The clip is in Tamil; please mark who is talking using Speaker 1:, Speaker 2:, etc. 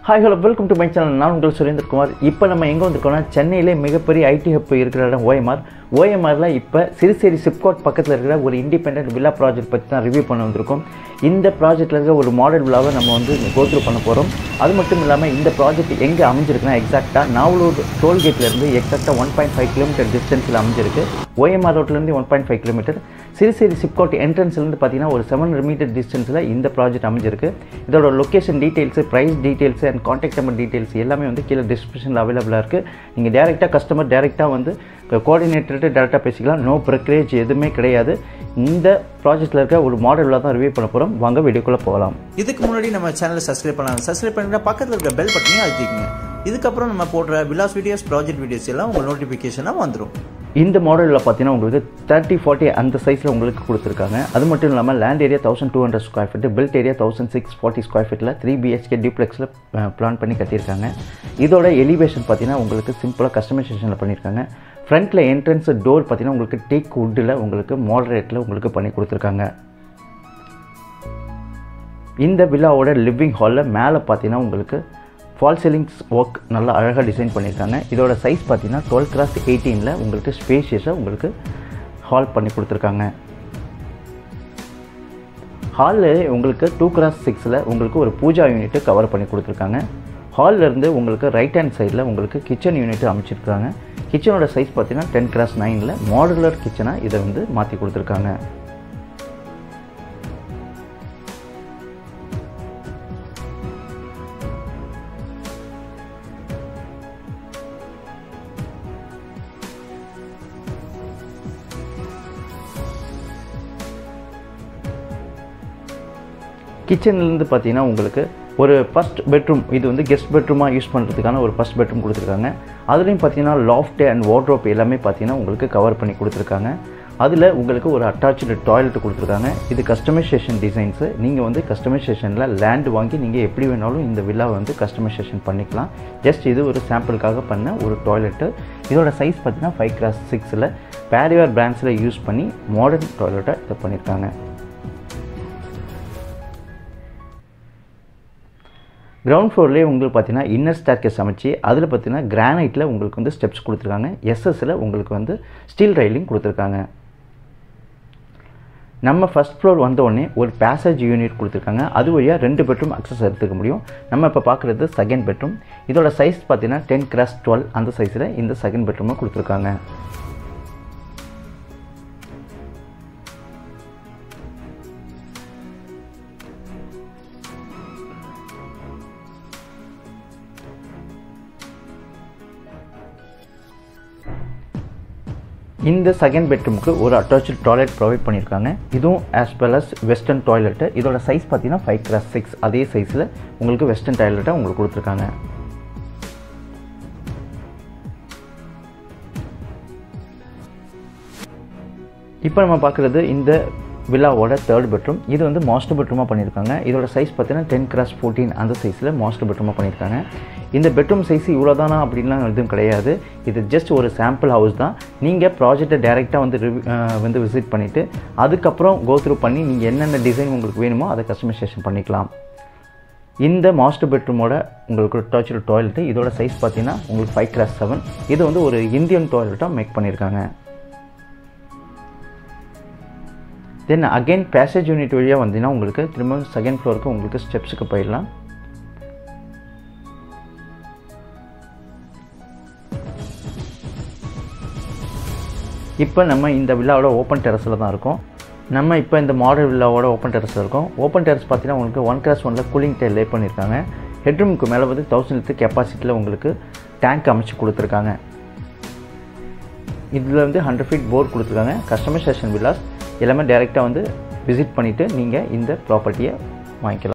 Speaker 1: hi hello welcome to my channel நான் உங்கள் சுரேந்திரகுமார் இப்போ நம்ம எங்கே வந்திருக்கோம்னா சென்னையிலே மிகப்பெரிய ஐடி ஹப் இருக்கிற இடம் ஓஎம்ஆர் ஓஎம்ஆரில் இப்போ சிறுசேரி சிப்காட் பக்கத்தில் இருக்கிற ஒரு இண்டிபெண்டன்ட் வில்லா ப்ராஜெக்ட் பற்றி தான் ரிவ்யூ பண்ண வந்திருக்கோம் இந்த ப்ராஜெக்ட்டில் இருக்கிற ஒரு மாடல் விழாவை நம்ம வந்து கோத்ரூ பண்ண போகிறோம் அது மட்டும் இல்லாமல் இந்த ப்ராஜெக்ட் எங்கே அமைஞ்சிருக்குன்னா எக்ஸாக்டாக நாவலூர் டோல்கேட்லேருந்து எக்ஸாக்டாக ஒன் பாயிண்ட் ஃபைவ் கிலோமீட்டர் டிஸ்டன்ஸில் அமைஞ்சிருக்கு ஓஎம்ஆர் ரோட்லேருந்து one point five kilometer Siruseri SIPCOT என்ட்ரன்ஸ்லேருந்து பார்த்தீங்கன்னா ஒரு செவன் ஹண்ட்ரட் மீட்டர் டிஸ்டன்ஸில் இந்த ப்ராஜெக்ட் அமைஞ்சிருக்கு இதோட location details price details and contact number details எல்லாமே வந்து கீழே டிஸ்கிரிப்ஷனில் அவைலபிளாக இருக்குது நீங்கள் டேரெக்டாக கஸ்டமர் டேரெக்டாக வந்து கோஆர்டினேட்டர்கிட்ட டேரெக்டாக பேசிக்கலாம் நோ ப்ரக்ரேஜ் எதுவுமே கிடையாது இந்த ப்ராஜெக்ட்டில் இருக்க ஒரு மாடலில் தான் ரிவ்யூ பண்ண போகிறோம் வாங்க வீடியோக்குள்ளே போகலாம்
Speaker 2: இதுக்கு முன்னாடி நம்ம சேனலை சப்ஸ்கிரைப் பண்ணலாம் சப்ஸ்கிரைப் பண்ணிட்டு பக்கத்தில் இருக்க பெல் பட்டனையும் அழுத்திக்கங்க இதுக்கப்புறம் நம்ம போடுற விலாஸ் வீடியோஸ் ப்ராஜெக்ட் வீடியோஸ் எல்லாம் உங்கள் நோட்டிஃபிகேஷனாக வந்துடும்
Speaker 1: இந்த மாடலில் பார்த்தீங்கன்னா உங்களுக்கு தேர்ட்டி ஃபார்ட்டி அந்த சைஸில் உங்களுக்கு கொடுத்துருக்காங்க அது மட்டும் இல்லாமல் land area thousand two hundred square feet built area thousand six forty square ஃபீட்டில் த்ரீ பிஹெச்கே டியூப்ளெக்ஸில் பிளான் பண்ணி கட்டியிருக்காங்க இதோட எலிவேஷன் பார்த்தீங்கன்னா உங்களுக்கு சிம்பிளாக கஸ்டமைசேஷனில் பண்ணியிருக்காங்க ஃப்ரண்ட்டில் என்ட்ரன்ஸ் டோர் பார்த்தீங்கன்னா உங்களுக்கு டேக் வுட்டில் உங்களுக்கு மாடரேட்டில் உங்களுக்கு பண்ணி கொடுத்துருக்காங்க இந்த வில்லாவோட லிவிங் ஹாலில் மேலே பார்த்தீங்கன்னா உங்களுக்கு ஃபால் சீலிங்ஸ் ஒர்க் நல்லா அழகாக டிசைன் பண்ணியிருக்காங்க இதோட சைஸ் பார்த்தீங்கன்னா டுவெல் கிராஸ் எயிட்டீனில் உங்களுக்கு ஸ்பேஷியஸாக உங்களுக்கு ஹால் பண்ணி கொடுத்துருக்காங்க ஹாலில் உங்களுக்கு டூ கிராஸ் சிக்ஸில் உங்களுக்கு ஒரு பூஜா யூனிட்டு கவர் பண்ணி கொடுத்துருக்காங்க ஹாலில் இருந்து உங்களுக்கு ரைட் ஹேண்ட் சைடில் உங்களுக்கு கிச்சன் யூனிட் அமைச்சிருக்காங்க கிச்சனோட சைஸ் பார்த்தீங்கன்னா டென் கிராஸ் நைனில் மாடுலர் கிச்சனாக இதை வந்து மாற்றி கொடுத்துருக்காங்க கிச்சன்லேருந்து பார்த்தீங்கன்னா உங்களுக்கு ஒரு ஃபஸ்ட் பெட்ரூம் இது வந்து கெஸ்ட் பெட்ரூமாக யூஸ் பண்ணுறதுக்கான ஒரு ஃபஸ்ட் பெட்ரூம் கொடுத்துருக்காங்க அதுலேயும் பார்த்தீங்கன்னா லாஃப்ட் அண்ட் வார்ட்ரோப் எல்லாமே பார்த்தீங்கன்னா உங்களுக்கு கவர் பண்ணி கொடுத்துருக்காங்க அதில் உங்களுக்கு ஒரு அட்டாச்சு டாய்லெட் கொடுத்துருக்காங்க இது கஸ்டமைசேஷன் டிசைன்ஸு நீங்கள் வந்து கஸ்டமைசேஷனில் லேண்ட் வாங்கி நீங்கள் எப்படி வேணாலும் இந்த வில்லாவை வந்து கஸ்டமைசேஷன் பண்ணிக்கலாம் ஜஸ்ட் இது ஒரு சாம்பிளுக்காக பண்ண ஒரு டாய்லெட்டு இதோட சைஸ் பார்த்தீங்கன்னா ஃபைவ் கிராஸ் சிக்ஸில் பேரிவர் பிராண்ட்ஸில் யூஸ் பண்ணி மாடர்ன் டாய்லெட்டை இதை பண்ணியிருக்காங்க கிரவுண்ட் ஃப்ளோர்லேயே உங்களுக்கு பார்த்தீங்கன்னா இன்னர் ஸ்டார்கேஸ் அமைச்சு அதில் பார்த்தீங்கன்னா கிரானைட்டில் உங்களுக்கு வந்து ஸ்டெப்ஸ் கொடுத்துருக்காங்க எஸ்எஸ்ஸில் உங்களுக்கு வந்து ஸ்டீல் ரைலிங் கொடுத்துருக்காங்க நம்ம ஃபஸ்ட் ஃப்ளோர் வந்தோடனே ஒரு பேசேஜ் யூனிட் கொடுத்துருக்காங்க அது வழியாக ரெண்டு பெட்ரூம் அக்சஸ் எடுத்துக்க முடியும் நம்ம இப்போ பார்க்குறது செகண்ட் பெட்ரூம் இதோட சைஸ் பார்த்தீங்கன்னா டென் கிராஸ் டுவெல் அந்த சைஸில் இந்த செகண்ட் பெட்ரூமை கொடுத்துருக்காங்க இந்த செகண்ட் பெட்ரூமுக்கு ஒரு அட்டாச்சு டாய்லெட் ப்ரொவைட் பண்ணியிருக்காங்க இதுவும் as well as western toilet இதோட சைஸ் பார்த்தீங்கன்னா ஃபைவ் கிராஸ் சிக்ஸ் அதே சைஸில் உங்களுக்கு வெஸ்டர்ன் டாய்லெட்டை உங்களுக்கு கொடுத்துருக்காங்க இப்போ நம்ம பார்க்குறது இந்த வில்லாவோட தேர்ட் பெட்ரூம் இது வந்து மாஸ்டர் பெட்ரூமாக பண்ணியிருக்காங்க இதோட சைஸ் பார்த்தீங்கன்னா டென் கிராஸ் ஃபோர்டீன் அந்த சைஸில் மாஸ்டர் பெட்ரூமாக பண்ணியிருக்காங்க இந்த பெட்ரூம் சைஸ் இவ்வளோ தானா அப்படின்லாம் எதுவும் கிடையாது இது ஜஸ்ட் ஒரு சாம்பிள் ஹவுஸ் தான் நீங்கள் ப்ராஜெக்டை டேரெக்டாக வந்து ரிவ்யூ வந்து விசிட் பண்ணிவிட்டு அதுக்கப்புறம் கோத்ரூ பண்ணி நீங்கள் என்னென்ன டிசைன் உங்களுக்கு வேணுமோ அதை கஸ்டமைசேஷன் பண்ணிக்கலாம் இந்த மாஸ்டர் பெட்ரூமோட உங்களுக்கு டாய்லெட் டாய்லெட்டு இதோட சைஸ் பார்த்தீங்கன்னா உங்களுக்கு ஃபைவ் கிளாஸ் செவன் இது வந்து ஒரு இந்தியன் டாய்லெட்டாக மேக் பண்ணியிருக்காங்க தென் அகைன் பேசேஜ் யூனிட் வழியாக வந்தீங்கன்னா உங்களுக்கு திரும்ப செகண்ட் ஃப்ளோருக்கு உங்களுக்கு ஸ்டெப்ஸுக்கு போயிடலாம் இப்போ நம்ம இந்த வில்லாவோட ஓப்பன் டெரஸில் தான் இருக்கோம் நம்ம இப்போ இந்த மாடல் வில்லாவோட ஓப்பன் டெரஸில் இருக்கோம் ஓப்பன் டெரஸ் பார்த்தீங்கன்னா உங்களுக்கு ஒன் கிளாஸ் ஒனில் கூலிங் டேல் லே பண்ணியிருக்காங்க ஹெட்ரூமுக்கு மேலே வந்து தௌசண்ட் லிட்டர் கெப்பாசிட்டியில் உங்களுக்கு டேங்க் அமைச்சு கொடுத்துருக்காங்க இதில் வந்து ஹண்ட்ரட் ஃபீட் போர் கொடுத்துருக்காங்க கஸ்டமைசேஷன் வில்லாஸ் எல்லாமே டேரெக்டாக வந்து விசிட் பண்ணிவிட்டு நீங்கள் இந்த ப்ராப்பர்ட்டியை வாங்கிக்கலாம்